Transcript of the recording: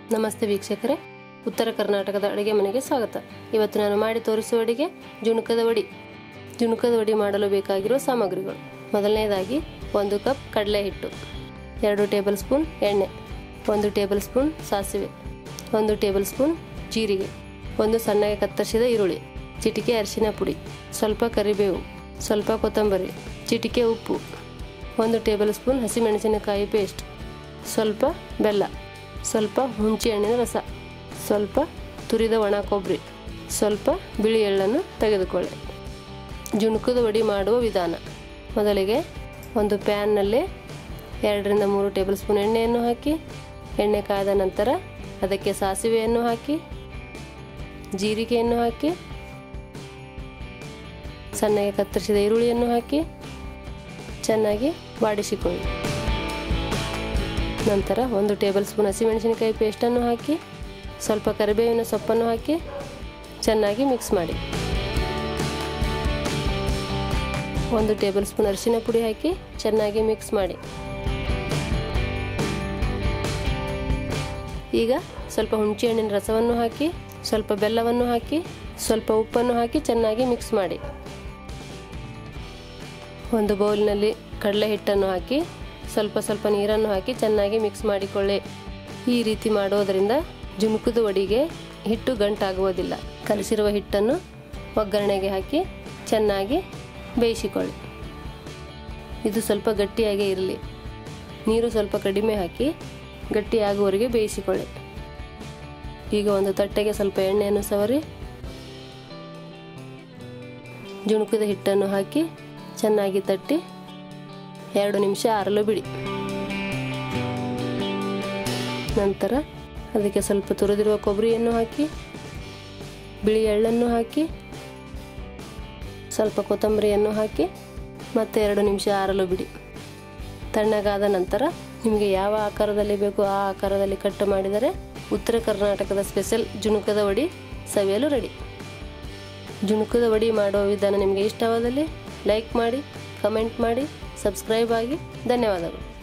ನಮಸ್ತೆ ವೀಕ್ಷಕರೇ ಉತ್ತರ ಕರ್ನಾಟಕದ ಅಡುಗೆ ಮನೆಗೆ ಸ್ವಾಗತ ಇವತ್ತು ನಾನು ಮಾಡಿ ತೋರಿಸುವ ಅಡುಗೆ ಜುಣುಕದ ವಡಿ ಜುಣುಕದ ವಡಿ ಮಾಡಲು ಬೇಕಾಗಿರುವ ಸಾಮಗ್ರಿಗಳು ಮೊದಲನೇದಾಗಿ ಒಂದು ಕಪ್ ಕಡಲೆ ಹಿಟ್ಟು ಎರಡು ಟೇಬಲ್ ಸ್ಪೂನ್ ಎಣ್ಣೆ ಒಂದು ಟೇಬಲ್ ಸ್ಪೂನ್ ಸಾಸಿವೆ ಒಂದು ಟೇಬಲ್ ಸ್ಪೂನ್ ಜೀರಿಗೆ ಒಂದು ಸಣ್ಣಗೆ ಕತ್ತರಿಸಿದ ಈರುಳ್ಳಿ ಚಿಟಿಕೆ ಅರಿಶಿನ ಪುಡಿ ಸ್ವಲ್ಪ ಕರಿಬೇವು ಸ್ವಲ್ಪ ಕೊತ್ತಂಬರಿ ಚಿಟಿಕೆ ಉಪ್ಪು ಒಂದು ಟೇಬಲ್ ಸ್ಪೂನ್ ಹಸಿಮೆಣಸಿನಕಾಯಿ ಪೇಸ್ಟ್ ಸ್ವಲ್ಪ ಬೆಲ್ಲ ಸ್ವಲ್ಪ ಹುಂಚೆ ಹಣ್ಣಿನ ರಸ ಸ್ವಲ್ಪ ತುರಿದ ಒಣ ಕೊಬ್ಬರಿ ಸ್ವಲ್ಪ ಬಿಳಿ ಎಳ್ಳನ್ನು ತೆಗೆದುಕೊಳ್ಳಿ ಜುಣುಕದ ವಡಿ ಮಾಡುವ ವಿಧಾನ ಮೊದಲಿಗೆ ಒಂದು ಪ್ಯಾನ್ನಲ್ಲಿ ಎರಡರಿಂದ ಮೂರು ಟೇಬಲ್ ಸ್ಪೂನ್ ಎಣ್ಣೆಯನ್ನು ಹಾಕಿ ಎಣ್ಣೆ ಕಾದ ನಂತರ ಅದಕ್ಕೆ ಸಾಸಿವೆಯನ್ನು ಹಾಕಿ ಜೀರಿಗೆಯನ್ನು ಹಾಕಿ ಸಣ್ಣಗೆ ಕತ್ತರಿಸಿದ ಈರುಳ್ಳಿಯನ್ನು ಹಾಕಿ ಚೆನ್ನಾಗಿ ಬಾಡಿಸಿಕೊಳ್ಳಿ ನಂತರ ಒಂದು ಟೇಬಲ್ ಸ್ಪೂನ್ ಹಸಿಮೆಣಸಿನಕಾಯಿ ಪೇಸ್ಟನ್ನು ಹಾಕಿ ಸ್ವಲ್ಪ ಕರಿಬೇವಿನ ಸೊಪ್ಪನ್ನು ಹಾಕಿ ಚೆನ್ನಾಗಿ ಮಿಕ್ಸ್ ಮಾಡಿ ಒಂದು ಟೇಬಲ್ ಸ್ಪೂನ್ ಅರಿಶಿನ ಪುಡಿ ಹಾಕಿ ಚೆನ್ನಾಗಿ ಮಿಕ್ಸ್ ಮಾಡಿ ಈಗ ಸ್ವಲ್ಪ ಹುಣಸೆ ಹಣ್ಣಿನ ರಸವನ್ನು ಹಾಕಿ ಸ್ವಲ್ಪ ಬೆಲ್ಲವನ್ನು ಹಾಕಿ ಸ್ವಲ್ಪ ಉಪ್ಪನ್ನು ಹಾಕಿ ಚೆನ್ನಾಗಿ ಮಿಕ್ಸ್ ಮಾಡಿ ಒಂದು ಬೌಲ್ನಲ್ಲಿ ಕಡಲೆ ಹಿಟ್ಟನ್ನು ಹಾಕಿ ಸ್ವಲ್ಪ ಸ್ವಲ್ಪ ನೀರನ್ನು ಹಾಕಿ ಚೆನ್ನಾಗಿ ಮಿಕ್ಸ್ ಮಾಡಿಕೊಳ್ಳಿ ಈ ರೀತಿ ಮಾಡೋದರಿಂದ ಜುಣುಕದ ವಡಿಗೆ ಹಿಟ್ಟು ಗಂಟಾಗುವುದಿಲ್ಲ ಕಲಸಿರುವ ಹಿಟ್ಟನ್ನು ಒಗ್ಗರಣೆಗೆ ಹಾಕಿ ಚೆನ್ನಾಗಿ ಬೇಯಿಸಿಕೊಳ್ಳಿ ಇದು ಸ್ವಲ್ಪ ಗಟ್ಟಿಯಾಗೇ ಇರಲಿ ನೀರು ಸ್ವಲ್ಪ ಕಡಿಮೆ ಹಾಕಿ ಗಟ್ಟಿಯಾಗುವವರೆಗೆ ಬೇಯಿಸಿಕೊಳ್ಳಿ ಈಗ ಒಂದು ತಟ್ಟೆಗೆ ಸ್ವಲ್ಪ ಎಣ್ಣೆಯನ್ನು ಸವರಿ ಜುಣುಕದ ಹಿಟ್ಟನ್ನು ಹಾಕಿ ಚೆನ್ನಾಗಿ ತಟ್ಟಿ ಎರಡು ನಿಮಿಷ ಆರಲು ಬಿಡಿ ನಂತರ ಅದಕ್ಕೆ ಸ್ವಲ್ಪ ತುರಿದಿರುವ ಕೊಬ್ಬರಿಯನ್ನು ಹಾಕಿ ಬಿಳಿ ಎಳ್ಳನ್ನು ಹಾಕಿ ಸ್ವಲ್ಪ ಕೊತ್ತಂಬರಿಯನ್ನು ಹಾಕಿ ಮತ್ತೆ ಎರಡು ನಿಮಿಷ ಆರಲು ಬಿಡಿ ತಣ್ಣಗಾದ ನಂತರ ನಿಮಗೆ ಯಾವ ಆಕಾರದಲ್ಲಿ ಬೇಕು ಆ ಆಕಾರದಲ್ಲಿ ಕಟ್ ಮಾಡಿದರೆ ಉತ್ತರ ಕರ್ನಾಟಕದ ಸ್ಪೆಷಲ್ ಜುಣುಕದ ವಡಿ ಸವಿಯಲು ರೆಡಿ ಜುಣುಕದ ವಡಿ ಮಾಡುವ ವಿಧಾನ ನಿಮಗೆ ಇಷ್ಟವಾದಲ್ಲಿ ಲೈಕ್ ಮಾಡಿ ಕಮೆಂಟ್ ಮಾಡಿ ಸಬ್ಸ್ಕ್ರೈಬ್ ಆಗಿ ಧನ್ಯವಾದಗಳು